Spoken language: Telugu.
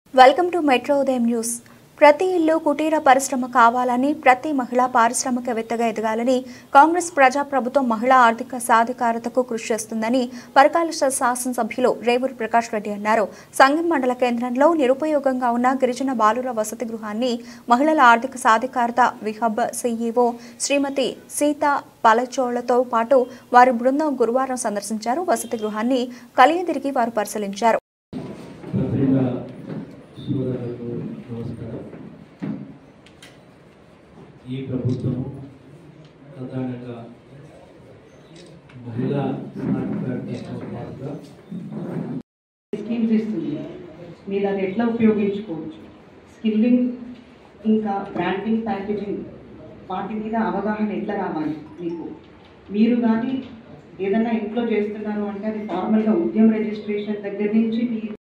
వెల్కమ్ టు మెట్రో ఉదయం న్యూస్ ప్రతి ఇల్లు కుటీర పరిశ్రమ కావాలని ప్రతి మహిళ పారిశ్రామికవేత్తగా ఎదగాలని కాంగ్రెస్ ప్రజాప్రభుత్వం మహిళా ఆర్థిక సాధికారతకు కృషి చేస్తుందని పరకాల శాసనసభ్యులు రేవూరు ప్రకాష్ రెడ్డి అన్నారు సంగం మండల కేంద్రంలో నిరుపయోగంగా ఉన్న గిరిజన బాలుర వసతి గృహాన్ని మహిళల ఆర్థిక సాధికారత విహబ్ సీఈఓ శ్రీమతి సీత పలచోళ్లతో పాటు వారి బృందం గురువారం సందర్శించారు వసతి గృహాన్ని కలియదిరిగి వారు పరిశీలించారు పత్రికా సోదరులకు నమస్కారం ఈ ప్రభుత్వం ప్రధానంగా మహిళా సాధికారతతో పాటుగా స్కీమ్స్ ఇస్తుంది మీరు అది ఎట్లా ఉపయోగించుకోవచ్చు స్కిల్లింగ్ ఇంకా బ్రాండింగ్ ప్యాకేజింగ్ వాటి మీద అవగాహన ఎట్లా రావాలి మీకు మీరు కానీ ఏదైనా ఇంట్లో చేస్తున్నారు అంటే అది ఫార్మల్గా ఉద్యమ రిజిస్ట్రేషన్ దగ్గర నుంచి మీ